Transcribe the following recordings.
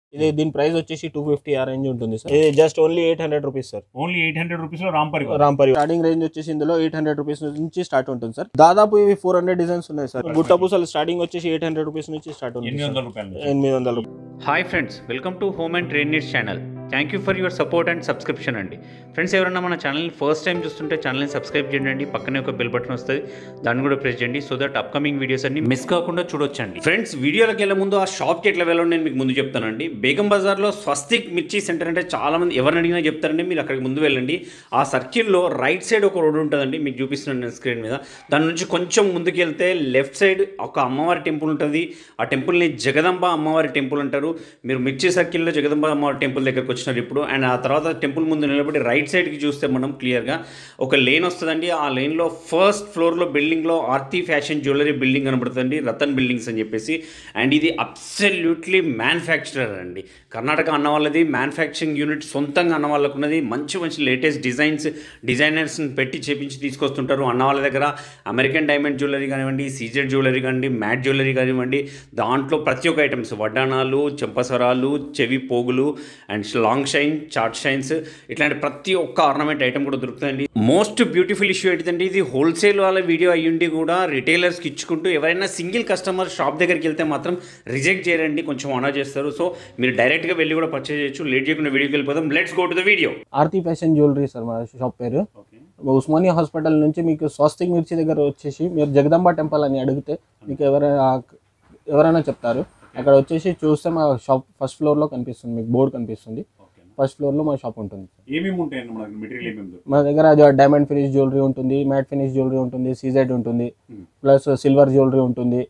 ఇది దీని ప్రైస్ వచ్చేసి టూ ఫిఫ్టీ ఆ రేంజ్ ఉంటుంది సార్ ఇది just only eight hundred rupees sir only eight hundred rupees లో రాంపరి రాంపరి స్టార్టింగ్ రేంజ్ వచ్చేసి ఇందులో ఎయిట్ హండ్రెడ్ రూపీస్ నుంచి స్టార్ట్ ఉంటుంది సార్ దాదాపు ఇవి ఫోర్ హండ్రెడ్ డిజైన్స్ ఉన్నాయి సార్ గుట్ట పూసలు స్టార్టింగ్ వచ్చేసి ఎయిట్ హండ్రెడ్ రూపీస్ నుంచి స్టార్ట్ ఉంది ఎనిమిది సార్. వందల రూపాయలు ఎనిమిది వందల రూపాయలు hi friends welcome to home and trade needs channel thank you for your support and subscription అండి ఫ్రెండ్స్ ఎవరైనా మన ఛానల్ని ఫస్ట్ టైం చూస్తుంటే ఛానల్ని సబ్స్క్రైబ్ చేయండి పక్కనే ఒక బెల్ బటన్ వస్తుంది దాన్ని కూడా ప్రెస్ చేయండి సో దట్ అప్కమింగ్ వీడియోస్ అన్ని మిస్ కాకుండా చూడొచ్చండి ఫ్రెండ్స్ వీడియోలోకి వెళ్ళే ముందు ఆ షాప్కి ఎట్లా వెళ్ళాలో నేను మీకు ముందు చెప్తానండి బేగం బజార్లో స్వస్తిక్ మిర్చి సెంటర్ అంటే చాలా మంది ఎవరిని అడిగినా చెప్తారండి మీరు అక్కడికి ముందు వెళ్ళండి ఆ సర్కిల్లో రైట్ సైడ్ ఒక రోడ్ ఉంటుందండి మీకు చూపిస్తున్నాను నేను స్క్రీన్ మీద దాని నుంచి కొంచెం ముందుకు వెళ్తే లెఫ్ట్ సైడ్ ఒక అమ్మవారి టెంపుల్ ఉంటుంది ఆ టెంపుల్ని జగదంబ అమ్మవారి టెంపుల్ అంటారు మీరు మిర్చి సర్కిల్లో జగదంబ అమ్మవారి టెంపుల్ దగ్గరకు వచ్చినారు ఇప్పుడు అండ్ ఆ తర్వాత టెంపుల్ ముందు నిలబడి రైట్ సైడ్కి చూస్తే మనం క్లియర్గా ఒక లేన్ వస్తుందండి ఆ లేన్లో ఫస్ట్ ఫ్లోర్లో బిల్డింగ్లో ఆర్తి ఫ్యాషన్ జ్యువెలరీ బిల్డింగ్ కనబడుతుంది రతన్ బిల్డింగ్స్ అని చెప్పేసి అండ్ ఇది అబ్సల్యూట్లీ మ్యానుఫ్యాక్చరర్ అండి కర్ణాటక అన్న వాళ్ళది మ్యానుఫ్యాక్చరింగ్ యూనిట్ సొంతంగా అన్న వాళ్ళకు ఉన్నది మంచి మంచి లేటెస్ట్ డిజైన్స్ డిజైనర్స్ని పెట్టి చేపించి తీసుకొస్తుంటారు అన్న వాళ్ళ దగ్గర అమెరికన్ డైమండ్ జ్యువెలరీ కానివ్వండి సీజెడ్ జ్యువెలరీ కానివ్వండి మ్యాట్ జ్యువెలరీ కానివ్వండి దాంట్లో ప్రతి ఒక్క ఐటమ్స్ వడ్డానాలు చెంపసరాలు చెవి పోగులు and long shine chart shines ఇట్లాంటి ప్రతి ఒక్క ఆర్నమెంట్ ఐటమ్ కూడా దొరుకుతుందండి మోస్ట్ బ్యూటిఫుల్ ఇష్యూ ఏంటంటే ఇది హోల్సేల్ వాళ్ళ వీడియో అయ్యుండి కూడా రిటైలర్స్కి ఇచ్చుకుంటూ ఎవరైనా సింగిల్ కస్టమర్ షాప్ దగ్గరికి వెళ్తే మాత్రం రిజెక్ట్ చేయరండి కొంచెం ఆనర్ చేస్తారు సో మీరు డైరెక్ట్గా వెళ్ళి కూడా పర్చేజ్ చేయొచ్చు లేట్ చేయకుండా వీడియోకి వెళ్ళిపోదాం let's go to the video Aarti fashion jewellery sir మా షాప్ పేరు ఉస్మానియా హాస్పిటల్ నుంచి మీకు స్వస్తిక్ మిర్చి దగ్గర వచ్చేసి మీరు జగదంబ టెంపుల్ అని అడిగితే మీకు ఎవరైనా ఎవరైనా చెప్తారు అక్కడ వచ్చేసి చూస్తే మా షాప్ ఫస్ట్ ఫ్లోర్లో కనిపిస్తుంది మీకు బోర్డు కనిపిస్తుంది ఫస్ట్ ఫ్లోర్లో మా షాప్ ఉంటుంది ఏమేమి ఉంటాయండి మనకి మెటీరియల్ ఏమేమి దొరుకుతుంది మా దగ్గర డైమండ్ ఫినిష్ జ్యువెలరీ ఉంటుంది మ్యాట్ ఫినిష్ జ్యువెలరీ ఉంటుంది సీజెడ్ ఉంటుంది ప్లస్ సిల్వర్ జ్యువెలరీ ఉంటుంది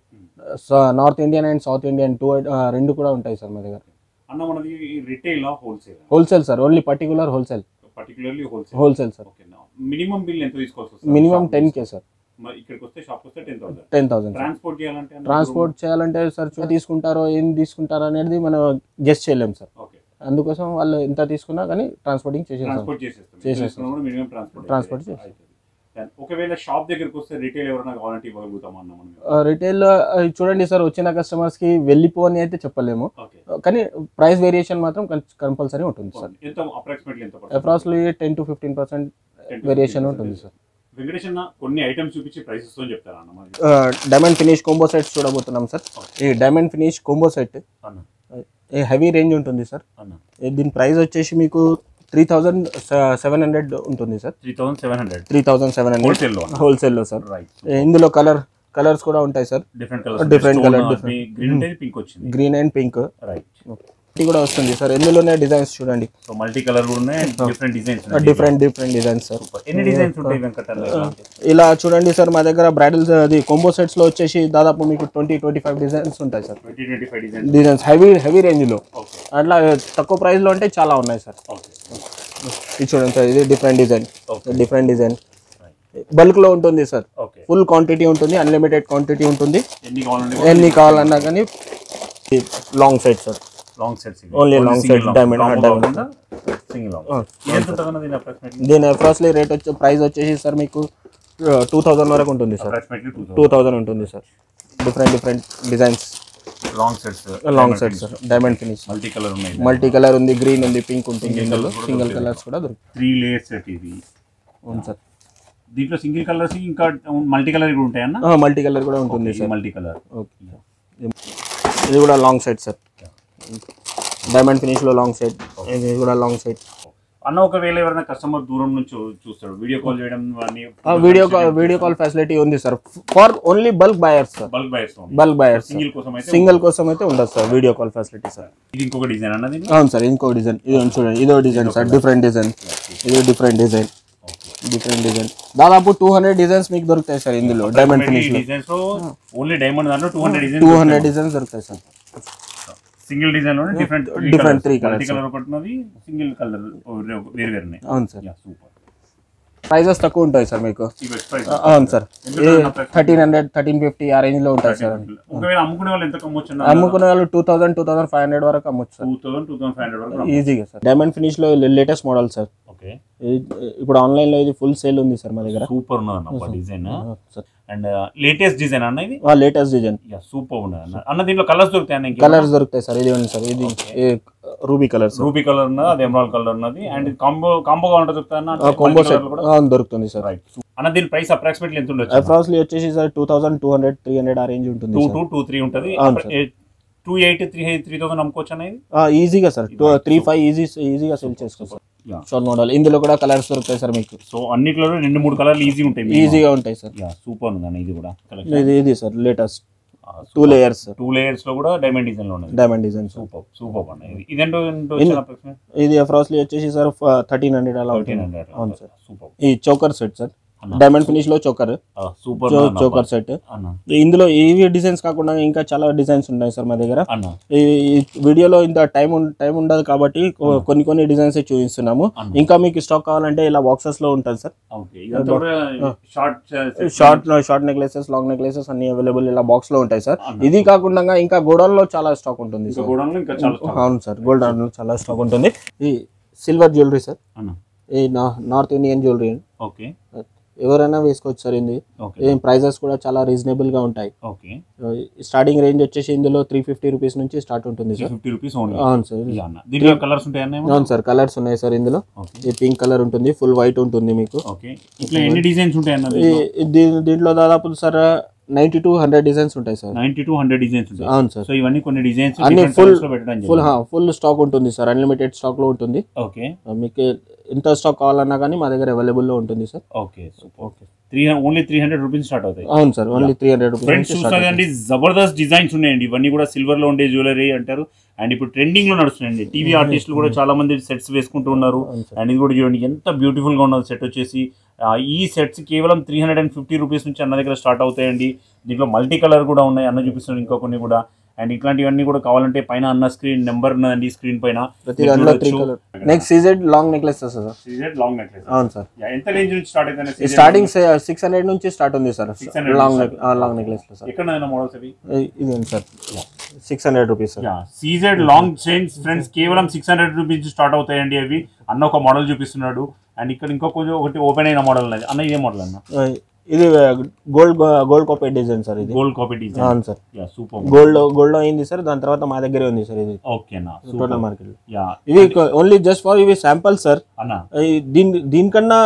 north Indian and south Indian two రెండు కూడా ఉంటాయి సార్ మా దగ్గర అన్న మనది retail wholesale wholesale sir only particular wholesale particularly wholesale wholesale sir okay minimum bill ఎంత తీసుకోవాల్సి వస్తుంది మినిమం టెన్ కే సార్ మరి ఇక్కడికి వస్తే షాప్ వస్తే ten thousand ten thousand transport చేయాలంటే అన్న ట్రాన్స్పోర్ట్ చేయాలంటే సార్ చూ- తీసుకుంటారో ఏం తీసుకుంటారో అనేది మనం గెస్ట్ చేయలేము సార్ ఓకే అందుకోసం వాళ్ళు ఎంత తీసుకున్నా కానీ ట్రాన్స్పోర్టింగ్ చేసేస్తాం ట్రాన్స్పోర్ట్ చేసేస్తాం చేసేస్తాం. మినిమం ట్రాన్స్పోర్ట్ Transport చేసేస్తాం. ఒకవేళ షాప్ దగ్గరికి వస్తే రిటైల్ ఎవరైనా కావాలంటే ఇవ్వగలుగుతాం అన్న మనం రిటైల్ చూడండి సార్ వచ్చిన customers కి వెళ్ళిపో అని అయితే చెప్పలేము ఓకే కానీ ప్రైస్ వేరియేషన్ మాత్రం కంపల్సరీ ఉంటుంది సార్ ఎంత అప్రాక్సిమేట్లీ ఎంత పడుతుంది? Approximately ten to fifteen percent 10 to variation 15% ఉంటుంది సార్ వెంకటేష్ అన్న కొన్ని ఐటమ్స్ చూపించి ప్రైసెస్ తో చెప్తారా అన్న మరి డైమండ్ ఫినిష్ కోంబో సెట్ చూడబోతున్నాం సార్ ఈ డైమండ్ ఫినిష్ కోంబో సెట్ అన్న ఈ హెవీ రేంజ్ ఉంటుంది సార్ అన్న ఈ దీని ప్రైస్ వచ్చేసి మీకు త్రీ థౌజండ్ సెవెన్ హండ్రెడ్ ఉంటుంది sir three thousand seven hundred three thousand seven hundred wholesale లో హోల్సేల్లో సార్ రైట్ ఇందులో కలర్ కలర్స్ కూడా ఉంటాయి sir different colour Different colour, different. Green ఉంటుంది పింక్ వచ్చింది గ్రీన్ అండ్ పింక్ రైట్ ఇది కూడా వస్తుంది సార్ ఇందులోనే డిజైన్స్ చూడండి సో మల్టీ కలర్ కూడా ఉన్నాయి different designs different different designs sir ఎన్ని డిజైన్స్ ఉంటాయి వెంకటన్న ఇలా చూడండి సార్ మా దగ్గర బ్రైడల్స్ అది కొంబో సెట్స్ లో వచ్చేసి దాదాపు మీకు ట్వంటీ ట్వంటీ ఫైవ్ డిజైన్స్ ఉంటాయి sir twenty twenty five designs designs heavy heavy range లో ఓకే అట్లా తక్కువ ప్రైస్ లో అంటే చాలా ఉన్నాయి సార్ ఓకే ఇది చూడండి సార్ ఇది different design Okay. Different design bulk లో ఉంటుంది సార్ ఓకే ఫుల్ క్వాంటిటీ ఉంటుంది అన్లిమిటెడ్ క్వాంటిటీ ఉంటుంది ఎన్ని కావాలండి ఎన్ని కావాలన్నా కానీ long side sir long sets Only long set, diamond, diamond. Single long ఇది ఎంత ఉంటుంది అన్న దీని అప్రాక్సిమేట్లీ దీని అప్రాక్స్లీ రేట్ వచ్చే ప్రైస్ వచ్చేసి సార్ మీకు టూ థౌజండ్ వరకు ఉంటుంది sir approximately two two thousand ఉంటుంది sir different different designs long sets long set sir diamond finish multi colour ఉన్నాయి మల్టీ కలర్ ఉంది గ్రీన్ ఉంది పింక్ ఉంటుంది ఇందులో సింగిల్ కలర్స్ కూడా దొరుకుతాయి త్రీ లేయర్ సెట్ ఇది అవును సార్ దీంట్లో సింగిల్ కలర్స్ ఇంకా మల్టీ కలర్ కూడా ఉంటాయన్న మల్టీ కలర్ కూడా ఉంటుంది సార్ మల్టీ కలర్ ఓకే ఇది కూడా long set sir diamond finish లో లాంగ్ సెట్ ఇది కూడా లాంగ్ సెట్ అన్న ఒకవేళ ఎవరైనా కస్టమర్ దూరం నుంచి చూస్తాడు వీడియో కాల్ చేయడం అని video call video call facility ఉంది sir for only bulk buyers sir bulk buyers bulk buyers single కోసం అయితే సింగిల్ కోసం అయితే ఉండదు sir video call facility sir ఇది ఇంకొక డిజైన్ అన్నది అవును సార్ ఇంకో డిజైన్ ఇది ఉంది చూడండి ఇదో డిజైన్ సార్ డిఫరెంట్ డిజైన్ ఇది డిఫరెంట్ డిజైన్ డిఫరెంట్ డిజైన్ దాదాపు టూ హండ్రెడ్ డిజైన్స్ మీకు దొరుకుతాయి సార్ ఇందులో డైమండ్ ఫినిష్ లో డిజైన్స్ ఓన్లీ డైమండ్ దాంట్లో two hundred two design hundred designs దొరుకుతాయి సార్ సింగిల్ డిజైన్ లో different Different three colours, multi colour ఒకటి ఉన్నది సింగిల్ కలర్ వేరు వేరు ఉన్నాయి అవును సార్ సూపర్ ప్రైజెస్ తక్కువ ఉంటాయి సార్ మీకు ఈ వెబ్సైట్ అవును sir thirteen hundred thirteen fifty ఆ రేంజ్ లో ఉంటాయి సార్ ఒకవేళ అమ్ముకునే వాళ్ళు ఎంత కమ్మొచ్చు అమ్ముకునే వాళ్ళు two thousand two thousand five hundred వరకు అమ్మొచ్చు sir two thousand two thousand five hundred వరకు ఈజీగా సార్ డైమండ్ ఫినిష్ లో లేటెస్ట్ మోడల్ సార్ ఓకే ఇది- ఇప్పుడు ఆన్లైన్ లో ఇది ఫుల్ సేల్ ఉంది సార్ మా దగ్గర సూపర్ ఉన్నది అన్న design sir and latest design అన్న ఇది లేటెస్ట్ డిజైన్ సూపర్ ఉన్నది అన్న అన్న దీంట్లో కలర్స్ దొరుకుతాయి అన్న కలర్స్ దొరుకుతాయి సార్ ఇది ఉంది సార్ ఇది రూబీ కలర్స్ రూబీ కలర్ ఉన్నది అది ఎమరాల్డ్ కలర్ ఉన్నది అండ్ కాంబో కాంబో కావాలంటే దొరుకుతాయి అన్న కాంబో Multi సెట్ colour కూడా దొరుకుతుంది సార్ రైట్ అన్న దీని ప్రైస్ అప్రాక్సిమేట్లీ ఎంత ఉండొచ్చు అప్రాక్స్లీ వచ్చేసి sir two thousand two hundred three hundred ఆ రేంజ్ ఉంటుంది two sir two two three ఉంటుంది అవును sir. Two eight three three thousand అమ్ముకోవచ్చు అనేది ఈజీగా sir two three five easy ఈజీగా సెల్ చేసుకోవచ్చు సార్ Yeah. షార్ట్ మోడల్ ఇందులో కూడా కలర్స్ దొరుకుతాయి సార్ మీకు సో అన్నిట్లో రెండు మూడు కలర్లు ఈజీ ఉంటాయి ఈజీగా ఉంటాయి సార్ సూపర్ ఉంది అన్న ఇది కూడా ఇది ఇది sir latest two layers sir two layers లో కూడా డైమండ్ డిజైన్ లో ఉన్నది diamond design sir super super అన్న ఇది ఇదేంటో అప్రాక్సిమేట్ ఇది అప్రాక్స్లీ వచ్చేసి సార్ థర్టీన్ హండ్రెడ్ అలా థర్టీన్ ఉంటుంది హండ్రెడ్ అవును సార్ సూపర్ ఈ చోకర్ సెట్ సార్ అన్న. డైమండ్ ఫినిష్ లో చోకర్ సూపర్ చోకర్ సెట్ అన్న ఇందులో ఇవి డిజైన్స్ కాకుండా ఇంకా చాలా డిజైన్స్ ఉన్నాయి సార్ మా దగ్గర అన్న ఈ ఈ వీడియోలో ఇంత టైం ఉం- టైం ఉండదు కాబట్టి కొ- కొన్ని కొన్ని డిజైన్స్ చూపిస్తున్నాము అన్న. ఇంకా మీకు స్టాక్ కావాలంటే ఇలా బాక్సెస్ లో ఉంటుంది సార్ ఓకే ఇదంతా కూడా short short short necklaces long necklaces అన్ని అవైలబుల్ ఇలా బాక్స్ లో ఉంటాయి సార్ అన్న. ఇది కాకుండా ఇంకా గోడౌన్ లో చాలా స్టాక్ ఉంటుంది ఇంకా సార్ కూడా ఇంకా చాలా stock. అవును సార్ గోల్డ్ లో చాలా స్టాక్ ఉంటుంది ఈ సిల్వర్ జ్యువెలరీ సార్ అన్న ఈ నార్త్ ఇండియన్ జ్యువెలరీ ఓకే ఎవరైనా వేసుకోవచ్చు సార్ ఇది ఓకే ఏం ప్రైజెస్ కూడా చాలా రీజనబుల్ గా ఉంటాయి ఓకే స్టార్టింగ్ రేంజ్ వచ్చేసి ఇందులో త్రీ ఫిఫ్టీ రూపీస్ నుంచి స్టార్ట్ ఉంటుంది three sir fifty rupees only అవును సార్ అన్న దీంట్లో కలర్స్ ఉంటాయి అన్న అవును సార్ కలర్స్ ఉన్నాయి సార్ ఇందులో ఓకే ఈ పింక్ కలర్ ఉంటుంది ఫుల్ వైట్ ఉంటుంది మీకు ఓకే ఇట్లా ఎన్ని డిజైన్స్ ఉంటాయి అన్న ఈ- దీ- దీంట్లో దాదాపు sir ninety to hundred designs ఉంటాయి sir ninety to hundred designs ఉంటాయి అవును సార్ సో ఇవన్నీ కొన్ని డిజైన్స్ అన్ని full- పెట్టడం ఫుల్ ఫుల్ స్టాక్ ఉంటుంది సార్ అన్లిమిటెడ్ స్టాక్ లో ఉంటుంది ఓకే మీకు ఎంత స్టాక్ కావాలన్నా కానీ మా దగ్గర అవైలబుల్ లో ఉంటుంది sir okay super okay three only three hundred rupees start అవుతాయి అవును sir only three hundred friends rupees చూస్తారండి జబర్దస్త్ డిజైన్స్ ఉన్నాయండి ఇవన్నీ కూడా సిల్వర్ లో ఉండే జ్యువెలరీ అంటారు అండ్ ఇప్పుడు ట్రెండింగ్ లో నడుస్తున్నాయండి టీవీ ఆర్టిస్టులు కూడా చాలా మంది సెట్స్ వేసుకుంటూ ఉన్నారు అవును సార్ అండ్ ఇది కూడా చూడండి ఎంత బ్యూటిఫుల్ గా ఉన్నది సెట్ వచ్చేసి ఆ, ఈ సెట్స్ కేవలం three hundred and fifty rupees నుంచి అన్న దగ్గర స్టార్ట్ అవుతాయండి దీంట్లో మల్టీ కలర్ కూడా ఉన్నాయి అన్న చూపిస్తున్నారు ఇంకా కొన్ని కూడా అండ్ ఇట్లాంటివన్నీ కూడా కావాలంటే పైన అన్న స్క్రీన్ నెంబర్ ఉన్నదండి స్క్రీన్ పైన ప్రతి దాంట్లో three colour next CZ long necklace sir long necklace అవును సార్ ఎంత రేంజ్ నుంచి స్టార్ట్ అయితే స్టార్టింగ్ సిక్స్ హండ్రెడ్ నుంచి స్టార్ట్ ఉంది సార్ 600 లాంగ్ నుంచి లాంగ్ నెక్లెస్ లో సార్ ఎక్కడ మోడల్స్ అవి ఇది ఉంది sir six hundred rupees sir CZ long chains friends కేవలం సిక్స్ హండ్రెడ్ రూపీస్ స్టార్ట్ అవుతాయండి అవి అన్న ఒక మోడల్ చూపిస్తున్నాడు అండ్ ఇక్కడ ఇంకో కొంచెం ఒకటి ఓపెన్ అయిన మోడల్ ఉన్నది అన్న ఇదే మోడల్ అన్న ఇది gold gold copy design sir ఇది గోల్డ్ కాపీ డిజైన్ అవును సార్ యా సూపర్ గోల్డ్ లో గోల్డ్ లో అయింది సార్ దాని తర్వాత మా దగ్గరే ఉంది సార్ ఇది ఓకే అన్న టోటల్ మార్కెట్ యా ఇవి ఓన్లీ జస్ట్ ఫర్ ఇవి శాంపుల్ సార్ అన్న దీని దీనికన్నా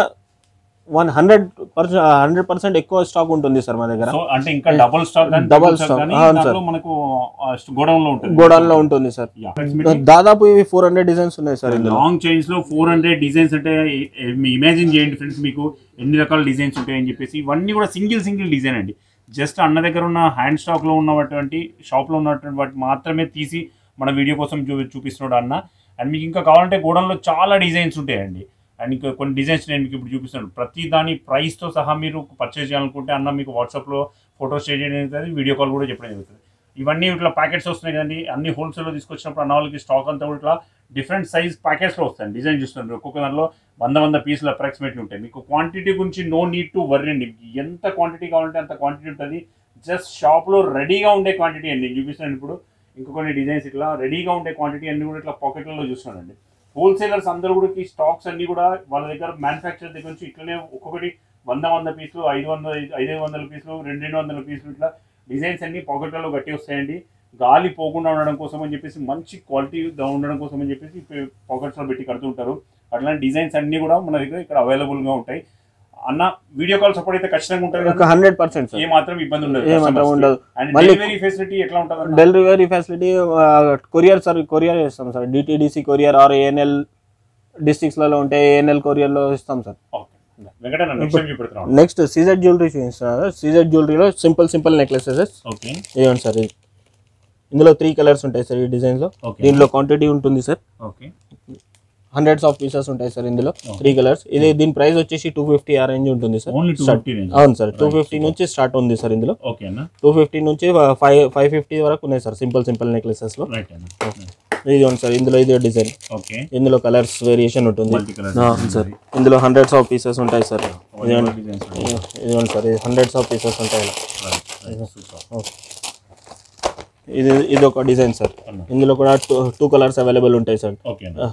one hundred percent hundred percent ఎక్కువ స్టాక్ ఉంటుంది సార్ మా దగ్గర సో అంటే ఇంకా డబుల్ స్టాక్ కానీ Double double stock stock, కానీ అవును దాంట్లో మనకు గోడౌన్ లో ఉంటుంది గోడౌన్ లో ఉంటుంది సార్ Yeah. దాదాపు ఇవి ఫోర్ హండ్రెడ్ డిజైన్స్ ఉన్నాయి సార్ ఇందులో లాంగ్ చైన్స్ లో ఫోర్ హండ్రెడ్ డిజైన్స్ అంటే ఇమాజిన్ చేయండి ఫ్రెండ్స్ మీకు ఎన్ని రకాల డిజైన్స్ ఉంటాయని చెప్పేసి ఇవన్నీ కూడా సింగిల్ సింగిల్ డిజైన్ అండి జస్ట్ అన్న దగ్గర ఉన్న హ్యాండ్ స్టాక్ లో ఉన్నటువంటి షాప్ లో ఉన్నటువంటి వాటి మాత్రమే తీసి మన వీడియో కోసం చూ చూపిస్తున్నాడు అన్న అండ్ మీకు ఇంకా కావాలంటే గోడౌన్లో చాలా డిజైన్స్ ఉంటాయండి అండ్ ఇంకా కొన్ని డిజైన్స్ నేను మీకు ఇప్పుడు చూపిస్తున్నాను ప్రతి దాని ప్రైస్తో సహా మీరు పర్చేస్ చేయాలనుకుంటే అన్న మీకు వాట్సాప్లో ఫోటోస్ షేర్ చేయడం జరుగుతుంది వీడియో కాల్ కూడా చెప్పడం జరుగుతుంది ఇవన్నీ ఇట్లా ప్యాకెట్స్ వస్తున్నాయి కదండి అన్ని హోల్సేల్లో తీసుకొచ్చినప్పుడు అన్న వాళ్ళకి స్టాక్ అంతా కూడా ఇట్లా డిఫరెంట్ సైజ్ ప్యాకెట్స్లో వస్తాయి డిజైన్ చూస్తున్నారు ఒక్కొక్క దానిలో వంద వంద పీసులు అప్రాక్సిమేట్లీ ఉంటాయి మీకు క్వాంటిటీ గురించి నో నీడ్ టు వర్రీ అండి ఎంత క్వాంటిటీ కావాలంటే అంత క్వాంటిటీ ఉంటుంది జస్ట్ షాప్లో రెడీగా ఉండే క్వాంటిటీ అండి నేను చూపిస్తున్నాను ఇప్పుడు ఇంకా కొన్ని డిజైన్స్ ఇట్లా రెడీగా ఉండే క్వాంటిటీ అన్ని కూడా ఇట్లా పాకెట్లలో చూస్తున్నానండి హోల్సేలర్స్ అందరూ కూడా ఈ స్టాక్స్ అన్ని కూడా వాళ్ళ దగ్గర మ్యానుఫ్యాక్చర్ దగ్గర నుంచి ఇట్లనే ఒక్కొక్కటి వంద వంద పీసులు ఐదు వందల ఐదు వందల పీసులు రెండు రెండు వందల పీసులు ఇట్లా డిజైన్స్ అన్ని పాకెట్లలో గట్టి వస్తాయండి గాలి పోకుండా ఉండడం కోసం అని చెప్పేసి మంచి క్వాలిటీ ఉండడం కోసం అని చెప్పేసి పాకెట్స్లో పెట్టి కడుతూ ఉంటారు అట్లాంటి డిజైన్స్ అన్ని కూడా మన దగ్గర ఇక్కడ అవైలబుల్గా ఉంటాయి అన్న వీడియో కాల్ సపోర్ట్ అయితే ఖచ్చితంగా ఉంటుంది ఒక హండ్రెడ్ పర్సెంట్ సార్ ఏ మాత్రం ఇబ్బంది ఉండదు ఏ మాత్రం ఉండదు అండ్ మళ్ళీ- డెలివరీ ఫెసిలిటీ ఎట్లా ఉంటుంది delivery facility courier sir courier చేస్తాం sir DTDC courier or ANL డిస్ట్రిక్ట్స్లలో ఉంటే ఏఎన్ఎల్ కొరియర్లో ఇస్తాం sir okay Venkatanna next time చూపెడుతున్నాను నెక్స్ట్ సీజెడ్ జ్యువెలరీ చూపిస్తున్నారు సీజెడ్ జ్యువెలరీలో సింపుల్ సింపుల్ నెక్లెసెస్ ఓకే ఇవ్వండి సార్ ఇది ఇందులో త్రీ కలర్స్ ఉంటాయి సార్ ఈ డిజైన్లో ఓకే దీంట్లో క్వాంటిటీ ఉంటుంది sir okay hundreds of pieces ఉంటాయి సార్ ఇందులో త్రీ కలర్స్ ఇది దీని ప్రైస్ వచ్చేసి టూ ఫిఫ్టీ ఆ రేంజ్ ఉంటుంది sir only two Start. Fifty range అవును సార్ టూ ఫిఫ్టీ నుంచి స్టార్ట్ ఉంది సార్ ఇందులో ఓకే అన్న టూ ఫిఫ్టీ నుంచి ఫైవ్ ఫైవ్ ఫిఫ్టీ వరకు ఉన్నాయి సార్ సింపుల్ సింపుల్ నెక్లెసెస్లో రైట్ అన్న ఇది ఉంది సార్ ఇందులో ఇది డిజైన్ ఓకే ఇందులో కలర్స్ వేరియేషన్ ఉంటుంది మల్టీ కలర్ ఆ, సార్ ఇందులో హండ్రెడ్స్ ఆఫ్ పీసెస్ ఉంటాయి సార్ ఇదిగోండి ఇదిగోండి సార్ ఇది హండ్రెడ్స్ ఆఫ్ పీసెస్ ఉంటాయి ఇలా. ఓకే. ఇది ఇది ఒక డిజైన్ సార్ అన్న. ఇందులో కూడా టూ టూ కలర్స్ అవైలబుల్ ఉంటాయి సార్ ఓకే అన్న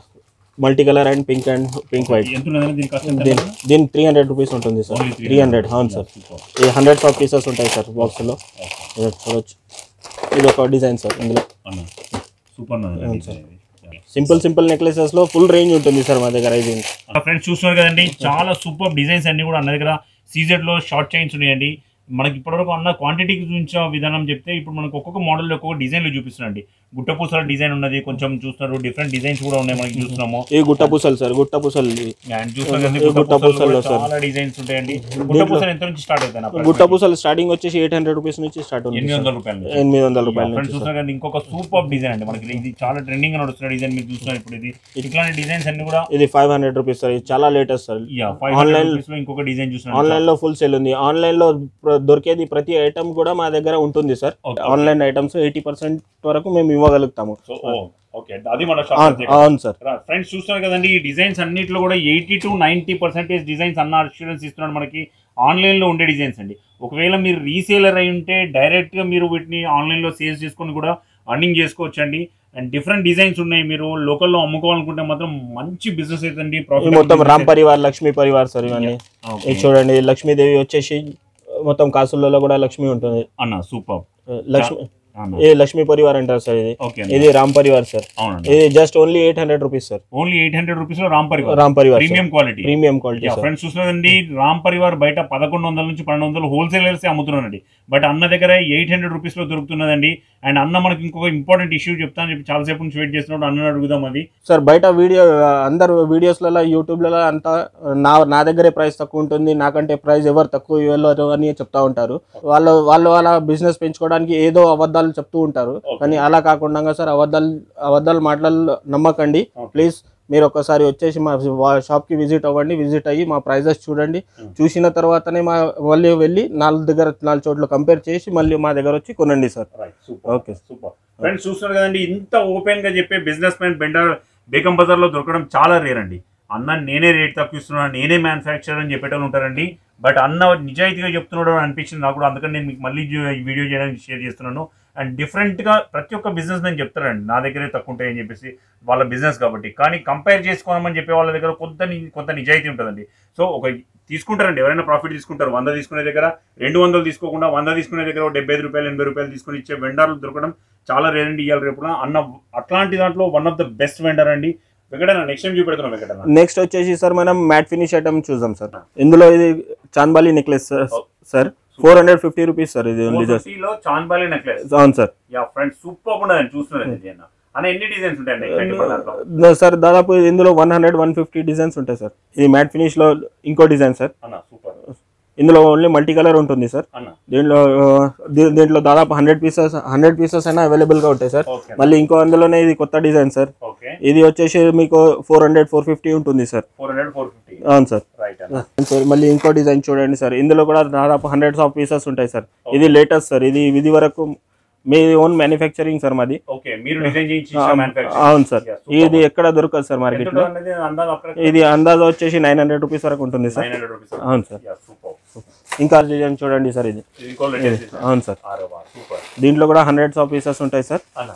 multi colour and pink and pink white ఎంత ఉన్నదండి దీని కాస్ట్ ఎంత దీని దీని త్రీ హండ్రెడ్ రూపీస్ ఉంటుంది సార్ Only త్రీ హండ్రెడ్ అవును సార్ ఇది హండ్రెడ్స్ ఆఫ్ పీసెస్ ఉంటాయి సార్ బాక్స్లో చూడొచ్చు ఇది ఒక డిజైన్ సార్ ఇందులో అన్న సూపర్ ఉన్నదండి design ఇది. సింపుల్ సింపుల్ నెక్లెసెస్లో ఫుల్ రేంజ్ ఉంటుంది సార్ మా దగ్గర ఇది ఫ్రెండ్స్ చూస్తున్నారు కదండి చాలా సూపర్ డిజైన్స్ అన్ని కూడా అన్న దగ్గర సీజెడ్ లో షార్ట్ చైన్స్ ఉన్నాయండి మనకి ఇప్పటివరకు అన్న క్వాంటిటీ గురించి విధానం చెప్తే ఇప్పుడు మనకు ఒక్కొక్క మోడల్ ఒక్కొక్క డిజైన్లు చూపిస్తున్నాండి గుట్టపూసల డిజైన్ ఉన్నది కొంచెం చూస్తున్నారు డిఫరెంట్ డిజైన్స్ కూడా ఉన్నాయి మనకి చూస్తున్నాము ఇది గుట్ట పూసలు సార్ గుట్ట పూసలు ఇది. అండ్ చూస్తున్నారు కదండి, ఇది గుట్ట పూసలు గుట్టపూసల్లో కూడా సార్. చాలా డిజైన్స్ ఉంటాయండి గుట్టపూసలు ఎంత నుంచి స్టార్ట్ అవుతాయి గుట్ట పూసలు స్టార్టింగ్ వచ్చేసి ఎయిట్ హండ్రెడ్ రూపీస్ నుంచి స్టార్ట్ ఉంది ఎనిమిది సార్. వందల రూపాయలు ఎనిమిది వందల రూపాయల ఫ్రెండ్స్ నుంచి సార్ చూస్తున్నారు కానీ ఇంకొక సూపర్ డిజైన్ అండి మనకి ఇది చాలా ట్రెండింగ్ గా నడుస్తున్న డిజైన్ మీరు చూస్తున్నారు ఇప్పుడు ఇది ఇట్లాంటి డిజైన్స్ అన్ని కూడా ఇది ఫైవ్ hండ్రెడ్ రూపీస్ సార్ ఇది చాలా latest sir yeah five Online- hundred rupees లో ఇంకొక డిజైన్ చూస్తున్నారు ఆన్లైన్ లో ఫుల్ సేల్ ఉంది ఆన్లైన్ లో ప్ర- దొరికేది ప్రతి ఐటమ్ కూడా మా దగ్గర ఉంటుంది sir Okay. Online items eighty percent వరకు మేము ఇవ్వగలుగుతాము సో ఓకే అది మన అవును షాప్ అవును సార్ ఫ్రెండ్స్ చూస్తున్నారు కదండి ఈ డిజైన్స్ అన్నిట్లో కూడా eighty to ninety percentage designs అన్న అష్యూరెన్స్ ఇస్తున్నాడు మనకి ఆన్లైన్లో ఉండే డిజైన్స్ అండి ఒకవేళ మీరు రీసేలర్ అయి ఉంటే డైరెక్ట్గా మీరు వీటిని ఆన్లైన్లో సేల్స్ చేసుకొని కూడా అర్నింగ్ చేసుకోవచ్చు అండి అండ్ డిఫరెంట్ డిజైన్స్ ఉన్నాయి మీరు లోకల్లో అమ్ముకోవాలనుకుంటే మాత్రం మంచి బిజినెస్ అవుతుంది ఇది మొత్తం రామ్ పరివార్ లక్ష్మీ పరివార్ సార్ ఇవన్నీ ఇది చూడండి లక్ష్మీదేవి వచ్చేసి మొత్తం కాసులలో కూడా లక్ష్మి ఉంటుంది అన్న సూపర్ లక్ష్మి అన్న ఇది లక్ష్మీ పరివార్ అంటారు సార్ ఇది ఓకే ఇది రామ్ పరివార్ సార్ అవునండి ఇది just only eight hundred rupees sir only eight hundred rupees లో Ram Parivar Ram Parivar premium quality premium quality sir friends చూస్తున్నారండి రామ్ పరివార్ బయట పదకొండు వందల నుంచి పన్నెండు వందలు హోల్సేలర్స్ అమ్ముతున్నారండి బట్ అన్న దగ్గర ఎయిట్ హండ్రెడ్ రూపీస్ లో దొరుకుతున్నదండి అండ్ అన్న మనకి ఇంకొక ఇంపార్టెంట్ ఇష్యూ చెప్తాను చెప్పి చాలాసేపు నుంచి వెయిట్ చేస్తున్నాడు అన్న అడుగుదాం అది సార్ బయట వీడియో అందరు వీడియోస్లలో యూట్యూబ్లలో అంతా నా నా దగ్గరే ప్రైస్ తక్కువ ఉంటుంది నాకంటే ప్రైస్ ఎవరు తక్కువ ఇవ్వలేరు అని చెప్తా ఉంటారు వాళ్ళు వాళ్ళు వాళ్ళ బిజినెస్ పెంచుకోవడానికి ఏదో అబద్ధాలు చెప్తూ ఉంటారు కానీ అలా కాకుండా సార్ అబద్ధాలు అబద్ధాలు మాటలు నమ్మకండి ప్లీజ్ మీరు ఒక్కసారి వచ్చేసి మా వా- షాప్కి విజిట్ అవ్వండి విజిట్ అయ్యి మా ప్రైజెస్ చూడండి చూసిన తర్వాతనే మా మళ్ళీ వెళ్ళి నాలుగు దగ్గర నాలుగు చోట్ల కంపేర్ చేసి మళ్ళీ మా దగ్గర వచ్చి కొనండి సార్ ఓకే సూపర్ ఫ్రెండ్స్ చూస్తున్నారు కదండి ఇంత ఓపెన్ గా చెప్పే businessman vendor Begum Bazaar లో దొరకడం చాలా రేర్ అండి అన్న నేనే రేట్ తక్కువ ఇస్తున్నాను నేనే మ్యానుఫ్యాక్చర్ అని చెప్పేటోళ్ళు ఉంటారండి బట్ అన్న నిజాయితీగా చెప్తున్నాడు అని అనిపించింది నాకు కూడా అందుకని నేను మీకు మళ్ళీ జీ- ఈ వీడియో చేయడానికి షేర్ చేస్తున్నాను అండ్ డిఫరెంట్గా ప్రతి ఒక్క బిజినెస్ మ్యాన్ చెప్తారండి నా దగ్గరే తక్కువ ఉంటాయని చెప్పేసి వాళ్ళ బిజినెస్ కాబట్టి కానీ కంపేర్ చేసుకోమని చెప్పే వాళ్ళ దగ్గర కొంత ని- కొంత నిజాయితీ ఉంటుందండి సో ఒక తీసుకుంటారండి ఎవరైనా ప్రాఫిట్ తీసుకుంటారు వంద తీసుకునే దగ్గర రెండు వందలు తీసుకోకుండా వంద తీసుకునే దగ్గర ఒక డెబ్బై ఐదు రూపాయలు ఎనభై రూపాయలు తీసుకుని ఇచ్చే వెండర్లు దొరకడం చాలా రేర్ అండి ఇవాళ రేపు అన్న అట్లాంటి దాంట్లో one of the best vendor అండి వెంకటన్న నెక్స్ట్ టైం చూపెడుతున్నాం వెంకటన్న నెక్స్ట్ వచ్చేసి సార్ మనం మ్యాట్ ఫినిష్ ఐటమ్ చూద్దాం సార్ ఇందులో ఇది chandbali necklace sir four hundred fifty rupees sir ఇది ఓన్లీ జస్ట్ లో చాన్బాలి నెక్లెస్ అవును సార్ యా ఫ్రెండ్స్ సూపర్ ఉండదండి చూస్తున్నాను ఇది అన్న అన్న ఎన్ని డిజైన్స్ ఉంటాయండి ఇట్లాంటి మన దాంట్లో సార్ దాదాపు ఇందులో one hundred one fifty designs ఉంటాయి సార్ ఇది మ్యాట్ ఫినిష్ లో ఇంకో డిజైన్ సార్ అన్న సూపర్ ఇందులో ఓన్లీ మల్టీ కలర్ ఉంటుంది సార్ అన్న దీంట్లో ఆ, దీ- దీంట్లో దాదాపు హండ్రెడ్ పీసెస్ హండ్రెడ్ పీసెస్ అయినా అవైలబుల్ గా ఉంటాయి సార్ ఓకే మళ్ళీ ఇంకో అందులోనే ఇది కొత్త డిజైన్ సార్ ఓకే ఇది వచ్చేసి మీకు ఫోర్ హండ్రెడ్ ఫోర్ ఫిఫ్టీ ఉంటుంది sir four hundred four fifty అవును సార్ రైట్ అన్న సార్ మళ్ళీ ఇంకో డిజైన్ చూడండి సార్ ఇందులో కూడా దాదాపు హండ్రెడ్స్ ఆఫ్ పీసెస్ ఉంటాయి సార్ ఇది లేటెస్ట్ సార్ ఇది ఇది వరకు మీ ఓన్ మ్యానుఫ్యాక్చరింగ్ సార్ మాది ఓకే మీరు డిజైన్ చేయించి మ్యానుఫ్యాక్చర్ అవును సార్ Yeah, super. ఇది ఎక్కడ దొరకదు సార్ మార్కెట్ లో అనేది అందాలు అక్కడ ఇది అందాజ వచ్చేసి నైన్ హండ్రెడ్ రూపీస్ వరకు ఉంటుంది సార్ నైన్ హండ్రెడ్ రూపీస్ అవును సార్ సూపర్ ఇంకా డిజైన్ చూడండి సార్ ఇది ఇది ఇంకో లేటెస్ట్ అవును సార్ అరే వా సూపర్ దీంట్లో కూడా హండ్రెడ్స్ ఆఫ్ పీసెస్ ఉంటాయి సార్ అన్న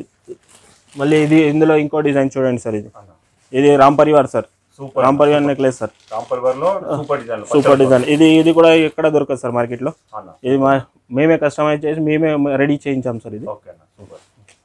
మళ్ళీ ఇది ఇందులో ఇంకో డిజైన్ చూడండి సార్ ఇది అన్న ఇది Ram Parivar sir super Ram Parivar necklace sir Ram Parivar లో సూపర్ డిజైన్ సూపర్ డిజైన్ ఇది ఇది కూడా ఎక్కడ దొరకదు సార్ మార్కెట్ లో అన్న ఇది మా మేమే కస్టమైజ్ చేసి మేమే రెడీ చేయించాం సార్ ఇది ఓకే అన్న సూపర్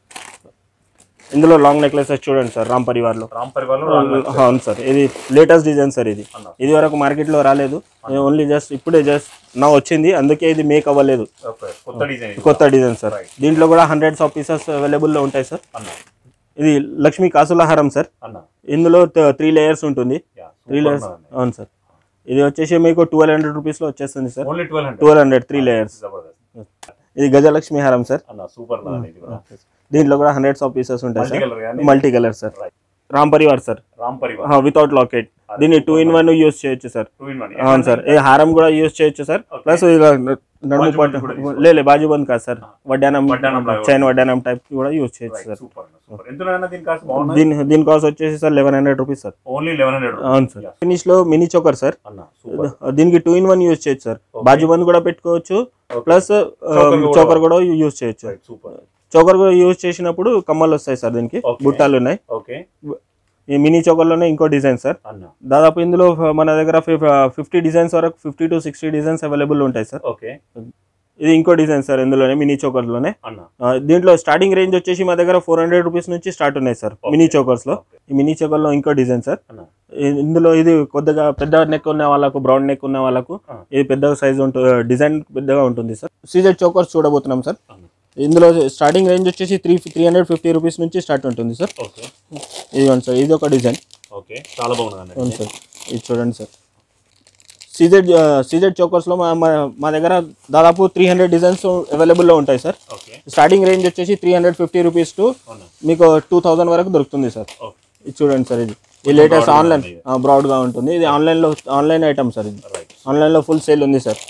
ఇందులో లాంగ్ నెక్లెసెస్ చూడండి సార్ రామ్ పరివార్ లో రామ్ పరివార్ లో అవును సార్ ఇది లేటెస్ట్ డిజైన్ సార్ ఇది అన్న. ఇది వరకు మార్కెట్ లో రాలేదు ఓన్లీ జస్ట్ ఇప్పుడే జస్ట్ నా వచ్చింది అందుకే ఇది మేక్ అవ్వలేదు ఓకే కొత్త డిజైన్ ఇది. కొత్త డిజైన్ సార్ దీంట్లో కూడా హండ్రెడ్స్ ఆఫ్ పీసెస్ అవైలబుల్ లో ఉంటాయి సార్ అన్న ఇది లక్ష్మీ కాసుల హారం సార్ అన్న ఇందులో త్రీ లేయర్స్ ఉంటుంది యా త్రీ లేయర్స్ అవును సార్ ఇది వచ్చేసి మీకు ట్వెల్వ్ హండ్రెడ్ రూపీస్లో వచ్చేస్తుంది sir only twelve hundred twelve hundred three layers జబర్దస్త్ ఇది గజలక్ష్మి హారం సార్ అన్న సూపర్ నా ఇది కూడా దీంట్లో కూడా హండ్రెడ్స్ ఆఫ్ పీసెస్ ఉంటాయి మల్టీ సార్ కలర్ కానీ multi colour sir Ram Parivar sir Ram Parivar without locket దీన్ని టూ ఇన్ వన్ యూస్ చేయొచ్చు సార్ టూ ఇన్ వన్ అవును సార్ ఈ హారం కూడా యూస్ చేయొచ్చు సార్ ప్లస్ ఇలా నడుము పట్టు లేదు బాజుబంద్ కాదు సార్ వడ్డానం వడ్డానం లాగా చైన్ వడ్డానం టైప్ కూడా యూస్ చేయొచ్చు సార్ సూపర్ సూపర్ ఎంత అన్న దీని కాస్ట్ బాగుంది దీని దీని కాస్ట్ వచ్చేసి sir eleven hundred rupees sir only eleven hundred అవును సార్ ఫినిష్ లో మినీ చోకర్ సార్ అన్న సూపర్ దీనికి టూ ఇన్ వన్ యూజ్ చేయొచ్చు సార్ బాజుబంద్ కూడా పెట్టుకోవచ్చు ప్లస్ చోకర్ కూడా యూజ్ చేయొచ్చు సూపర్ చోకర్ కూడా యూజ్ చేసినప్పుడు కమ్మలు వస్తాయి సార్ దీనికి Okay. బుట్టాలు ఉన్నాయి ఓకే ఈ మినీ చోకర్లోనే ఇంకో డిజైన్ సార్ అన్న దాదాపు ఇందులో మన దగ్గర ఫిఫ్టీ డిజైన్స్ వరకు fifty to sixty designs available ఉంటాయి సార్ ఓకే ఇది ఇంకో డిజైన్ సార్ ఇందులోనే మినీ చోకర్లోనే అన్న ఆ, దీంట్లో స్టార్టింగ్ రేంజ్ వచ్చేసి మా దగ్గర ఫోర్ హండ్రెడ్ రూపీస్ నుంచి స్టార్ట్ ఉన్నాయి సార్ మినీ చోకర్స్ లో ఈ మినీ చోకర్ లో ఇంకో డిజైన్ సార్ అన్న ఇ- ఇందులో ఇది కొద్దిగా పెద్ద నెక్ ఉన్న వాళ్ళకు బ్రౌన్ నెక్ ఉన్న వాళ్ళకు ఆ. ఇది పెద్ద సైజ్ ఉంటుంది డిజైన్ పెద్దగా ఉంటుంది సార్ సీజెడ్ చోకర్స్ చూడబోతున్నాం సార్ అన్న ఇందులో స్టార్టింగ్ రేంజ్ వచ్చేసి three three hundred fifty rupees నుంచి స్టార్ట్ ఉంటుంది సార్ ఓకే ఇదిగోండి సార్ ఇది ఒక డిజైన్ ఓకే చాలా బాగుంది అవును సార్ ఇది చూడండి సార్ సీజెడ్ సీజెడ్ చోకర్స్లో మా మా- మా దగ్గర దాదాపు త్రీ హండ్రెడ్ డిజైన్స్ అవైలబుల్లో ఉంటాయి సార్ ఓకే స్టార్టింగ్ రేంజ్ వచ్చేసి three hundred fifty rupees to అవునా మీకు టూ థౌజండ్ వరకు దొరుకుతుంది సార్ ఓకే ఇది చూడండి సార్ ఇది ఈ లేటెస్ట్ ఆన్లైన్ బ్రాడ్గా ఉంటుంది ఇది ఆన్లైన్లో ఆన్లైన్ ఐటమ్ సార్ ఇది రైట్ ఆన్లైన్లో ఫుల్ సేల్ ఉంది సార్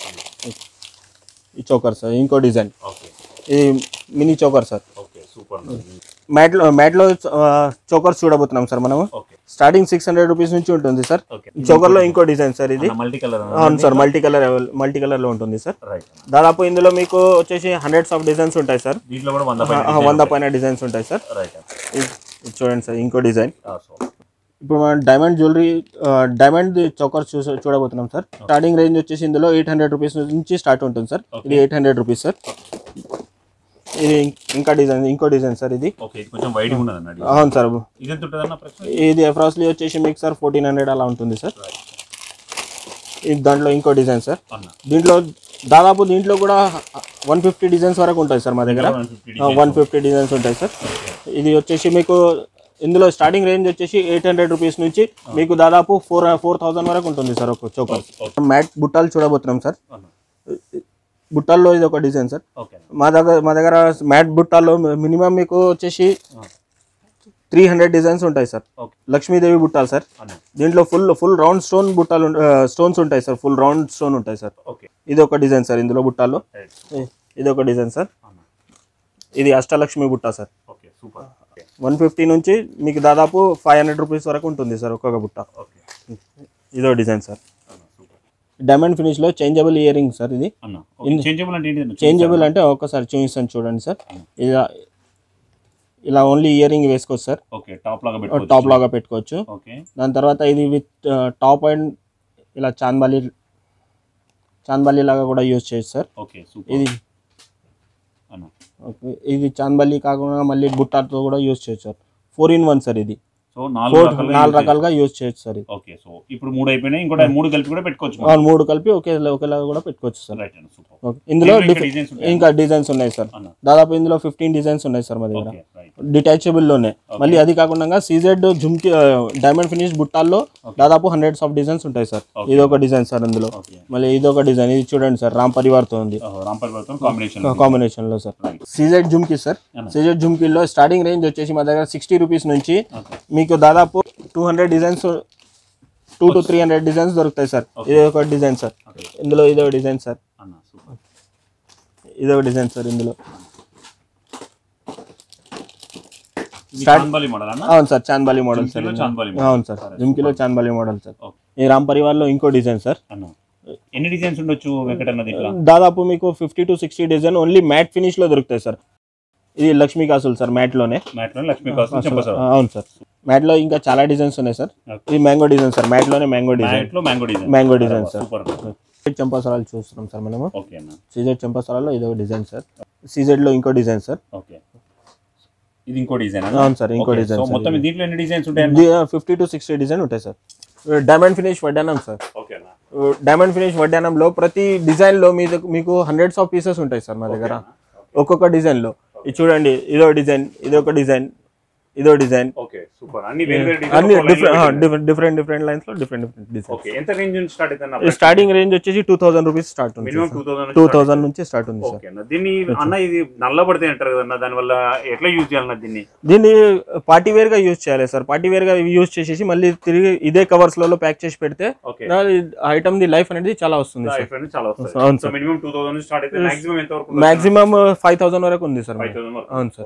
ఈ చోకర్ సార్ ఇంకో డిజైన్ ఓకే ఇది mini choker sir okay super మ్యాట్లో మ్యాట్లో చోకర్స్ చూడబోతున్నాం సార్ మనము okay starting six hundred rupees నుంచి ఉంటుంది సార్ ఓకే చోకర్లో ఇంకో డిజైన్ సార్ ఇది మల్టీ కలర్ అవును సార్ మల్టీ కలర్ మల్టీ కలర్లో ఉంటుంది సార్ రైట్ దాదాపు ఇందులో మీకు వచ్చేసి హండ్రెడ్స్ ఆఫ్ డిజైన్స్ ఉంటాయి సార్ దీంట్లో కూడా వంద ఆ, వంద పైన డిజైన్స్ ఉంటాయి సార్ రైట్ ఇది ఇది చూడండి సార్ ఇంకో డిజైన్ సో ఇప్పుడు మనం డైమండ్ జ్యువెలరీ డైమండ్ చౌకర్ చూ చూడబోతున్నాం సార్ స్టార్టింగ్ రేంజ్ వచ్చేసి ఇందులో ఎయిట్ హండ్రెడ్ రూపీస్ నుంచి స్టార్ట్ ఉంటుంది సార్ ఇది ఎయిట్ హండ్రెడ్ రూపీస్ సార్ ఇది ఇంకా డిజైన్ ఇంకో డిజైన్ సార్ ఇది ఓకే ఇది కొంచెం వైడ్ ఉన్నది అన్నది అవును సార్ ఇది ఎంత ఉంటుంది అన్న ప్రశ్న ఇది అప్రాక్స్లీ వచ్చేసి మీకు సార్ ఫోర్టీన్ హండ్రెడ్ అలా ఉంటుంది సార్ ఇది దాంట్లో ఇంకో డిజైన్ సార్ అన్న దీంట్లో దాదాపు దీంట్లో కూడా వన్ ఫిఫ్టీ డిజైన్స్ వరకు ఉంటాయి సార్ మా దగ్గర వన్ ఫిఫ్టీ డిజైన్స్ ఉంటాయి సార్ ఇది వచ్చేసి మీకు ఇందులో స్టార్టింగ్ రేంజ్ వచ్చేసి ఎయిట్ హండ్రెడ్ రూపీస్ నుంచి మీకు దాదాపు ఫోర్ ఫోర్ థౌసండ్ వరకు ఉంటుంది సార్ ఒక చోకర్ మ్యాట్ బుట్టాలు చూడబోతున్నాం సార్ అన్న బుట్టాల్లో ఇది ఒక డిజైన్ సార్ ఓకే మా దగ్గర మా దగ్గర మ్యాట్ బుట్టాల్లో మినిమం మీకు వచ్చేసి త్రీ హండ్రెడ్ డిజైన్స్ ఉంటాయి సార్ ఓకే లక్ష్మీదేవి బుట్టాలు సార్ అన్న దీంట్లో ఫుల్ ఫుల్ రౌండ్ స్టోన్ బుట్టాలు స్టోన్స్ ఉంటాయి సార్ ఫుల్ రౌండ్ స్టోన్ ఉంటాయి సార్ ఓకే ఇది ఒక డిజైన్ సార్ ఇందులో బుట్టాల్లో రైట్ ఇది ఒక డిజైన్ సార్ అన్న ఇది అష్టలక్ష్మి బుట్ట sir okay super okay one fifty నుంచి మీకు దాదాపు ఫైవ్ హండ్రెడ్ రూపీస్ వరకు ఉంటుంది సార్ ఒక్కొక్క బుట్ట ఓకే ఇదో డిజైన్ సార్ అన్న సూపర్ డైమండ్ ఫినిష్లో చేంజబుల్ ఇయర్ రింగ్ సార్ ఇది అన్న ఓకే చేంజబుల్ అంటే ఏంటి చేంజబుల్ అంటే ఒక్కసారి చూపిస్తాను చూడండి సార్ ఇలా ఇలా ఓన్లీ ఇయర్ రింగ్ వేసుకోవచ్చు సార్ ఓకే టాప్ లాగా పెట్టుకోవచ్చు టాప్ లాగా పెట్టుకోవచ్చు ఓకే దాని తర్వాత ఇది విత్ టాప్ అండ్ ఇలా చాందబాలి చాందబాలి లాగా కూడా యూజ్ చేయొచ్చు సార్ ఓకే సూపర్ ఇది అన్న ఓకే ఇది చాందబాలి కాకుండా మళ్ళీ బుట్టాతో కూడా యూజ్ చేయొచ్చు sir four in one sir ఇది సో నాలుగు ఫోర్ రకాలుగా నాలుగు use రకాలుగా యూజ్ చేయొచ్చు సార్ ఇది చేయొచ్చు. ఓకే సో ఇప్పుడు మూడు అయిపోయినాయి ఇంకోటి మూడు కలిపి కూడా పెట్టుకోవచ్చు మనం. అవును, మూడు కలిపి ఒకే ఒకేలాగా కూడా పెట్టుకోవచ్చు సార్ రైట్ అన్న సూపర్ ఓకే ఇందులో దీంట్లో ఇంకా డిఫరెంట్ డిజైన్స్ ఉంటాయి ఇంకా డిజైన్స్ ఉన్నాయి సార్ అన్న దాదాపు ఇందులో ఫిఫ్టీన్ డిజైన్స్ ఉన్నాయి సార్ మా దగ్గర ఓకే రైట్ డిటాచబుల్ లోనే మళ్ళీ అది కాకుండా సీజెడ్ జుమ్కి డైమండ్ ఫినిష్ బుట్టాల్లో దాదాపు హండ్రెడ్స్ ఆఫ్ డిజైన్స్ ఉంటాయి సార్ ఇది ఒక డిజైన్ సార్ అందులో ఓకే మళ్ళీ ఇది ఒక డిజైన్ ఇది చూడండి సార్ రామ్ పరివార్తో ఉంది రాంపల్ వర్తం కాంబినేషన్ కాంబినేషన్ లో sir CZ jhumki sir CZ జుమ్కీలో స్టార్టింగ్ రేంజ్ వచ్చేసి మా దగ్గర సిక్స్టీ రూపీస్ నుంచి ఓకే మీకు దాదాపు two hundred designs two to three hundred designs దొరుకుతాయి సార్ ఇది ఒక డిజైన్ సార్ ఓకే ఇందులో ఇదో డిజైన్ సార్ అన్న సూపర్ ఇదో డిజైన్ సార్ ఇందులో ఇది చాందబాలి మోడల్ అన్న అవును సార్ చాందబాలి మోడల్ సార్ జుమ్కీలో చాందబాలి అవును సార్ జుమ్కీలో చాందబాలి మోడల్ సార్ ఓకే ఈ రామ్ పరివార్లో ఇంకో డిజైన్ సార్ అన్న ఎన్ని డిజైన్స్ ఉండొచ్చు వెంకటన్న దీంట్లో దాదాపు మీకు fifty to sixty design only matte finish లో దొరుకుతాయి సార్ ఇది లక్ష్మీ కాసులు సార్ మ్యాట్ లోనే మ్యాట్లో లక్ష్మీ కోసం చెప్పసారు అవును సార్ మ్యాట్ లో ఇంకా చాలా డిజైన్స్ ఉన్నాయి సార్ ఇది మ్యాంగో డిజైన్ సార్ మ్యాట్ లోనే మ్యాంగో డిజైన్ మ్యాట్లో mango design mango design sir super చంపాసరాలు చూస్తున్నాం సార్ మనము ఓకే అన్న సీజెడ్ చంపాసరాలో ఇదో డిజైన్ సార్ సీజెడ్ లో ఇంకో డిజైన్ సార్ ఓకే ఇది ఇంకో డిజైన్ అవును సార్ ఇంకో సో డిజైన్ మొత్తం దీంట్లో ఎన్ని డిజైన్స్ ఉంటాయి ఫిఫ్టీ టు సిక్స్టీ డిజైన్ ఉంటాయి సార్ డైమండ్ ఫినిష్ వడ్డానం సార్ ఓకే అన్న డైమండ్ ఫినిష్ వడ్డానంలో ప్రతి డిజైన్ లో మీ దగ్గ- మీకు హండ్రెడ్స్ ఆఫ్ పీసెస్ ఉంటాయి సార్ మా దగ్గర ఒక్కొక్క డిజైన్ లో ఇది చూడండి ఇదో డిజైన్ ఇదొక డిజైన్ ఇదో డిజైన్ ఓకే సూపర్ అన్ని వేరే వేరే అన్ని design different different different lines లో డిఫరెంట్ డిఫరెంట్ డిజైన్ ఓకే ఎంత రేంజ్ నుంచి స్టార్ట్ అవుతుంది స్టార్టింగ్ రేంజ్ వచ్చేసి టూ థౌసండ్ రూపీస్ స్టార్ట్ ఉంది minimum two thousand two thousand నుంచి స్టార్ట్ ఉంది సార్ ఓకే అన్న దీన్ని అన్న ఇది నల్లబడితే అంటారు కదన్న దానివల్ల ఎట్లా యూజ్ చేయాలన్న దీన్ని దీన్ని పార్టీ వేర్ గా యూజ్ చేయాలి సార్ పార్టీ వేర్ గా యూజ్ చేసేసి మళ్ళీ తిరిగి ఇదే కవర్స్ లలో ప్యాక్ చేసి పెడితే ఓకే ఐటమ్ ది లైఫ్ అనేది చాలా వస్తుంది సార్ లైఫ్ అనేది చాలా వస్తుంది అవును సో మినిమం టూ థౌసండ్ నుంచి స్టార్ట్ అయితే మాక్సిమం ఎంత వరకు మాక్సిమం ఫైవ్ థౌసండ్ వరకు ఉంది సార్ ఫైవ్ థౌసండ్ వరకు అవును సార్ ఓకే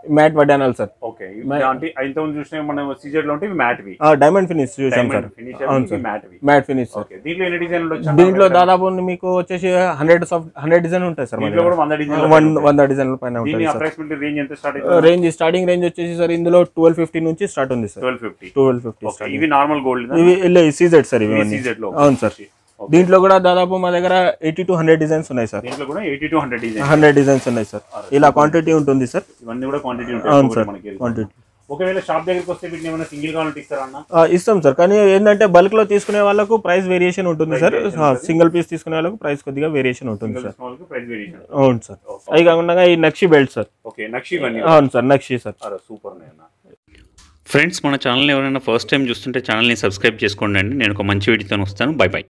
మ్యాట్ వడ్డానాలు సార్ ఓకే అంటే ఇంతకుముందు చూసిన మనం సీజెడ్ లో ఉంటే ఇవి మ్యాట్వి డైమండ్ ఫినిష్ చూసాం సార్ ఫినిష్ అవును సార్ మ్యాట్వి మ్యాట్ ఫినిష్ సార్ ఓకే దీంట్లో ఎన్ని డిజైన్లు వచ్చా దీంట్లో దాదాపు మీకు వచ్చేసి హండ్రెడ్ హండ్రెడ్ డిజైన్ ఉంటాయి సార్ దీంట్లో కూడా వంద డిజైన్ వన్ వంద డిజైన్ల పైన దీని ఉంటుంది సార్ అప్రాక్సిమేట్లీ రేంజ్ ఎంత స్టార్ట్ అవుతుంది రేంజ్ స్టార్టింగ్ రేంజ్ వచ్చేసి సార్ ఇందులో ట్వెల్వ్ ఫిఫ్టీ నుంచి స్టార్ట్ ఉంది sir twelve fifty twelve fifty okay ఇవి నార్మల్ గోల్డ్ ఇవి సీజెడ్ సార్ ఇవి అన్నీ. సీజెడ్ లో అవును సార్ దీంట్లో కూడా దాదాపు మా దగ్గర ఎయిటీ టు హండ్రెడ్ డిజైన్స్ ఉన్నాయి సార్ దీంట్లో కూడా eighty to hundred design hundred designs ఉన్నాయి సార్ ఇలా క్వాంటిటీ ఉంటుంది సార్ ఇవన్నీ కూడా క్వాంటిటీ అవును ఉంటాయి సార్ మనకి క్వాంటిటీ ఒకవేళ షాప్ దగ్గరికి వస్తే వీటిని ఏమైనా సింగిల్ కావాలంటే ఇస్తారా అన్న ఆ, ఇస్తాం సార్ కానీ ఏంటంటే బల్క్ లో తీసుకునే వాళ్ళకు ప్రైస్ వేరియేషన్ ఉంటుంది సార్ సింగిల్ పీస్ తీసుకునే వాళ్ళకు ప్రైస్ కొద్దిగా వేరియేషన్ ఉంటుంది సార్ స్మాల్ కి ప్రైస్ వేరియేషన్ అవును సార్ అవి కాకుండా ఈ నక్షి బెల్ట్ సార్ ఓకే నక్షి ఇవన్నీ అవును సార్ నక్షి సార్ అరే సూపర్ అన్న ఫ్రెండ్స్ మన ఛానల్ని ఎవరైనా ఫస్ట్ టైం చూస్తుంటే ఛానల్ని సబ్స్క్రైబ్ చేసుకోండి అండి నేను ఒక మంచి వీడియోతో వస్తాను బై బై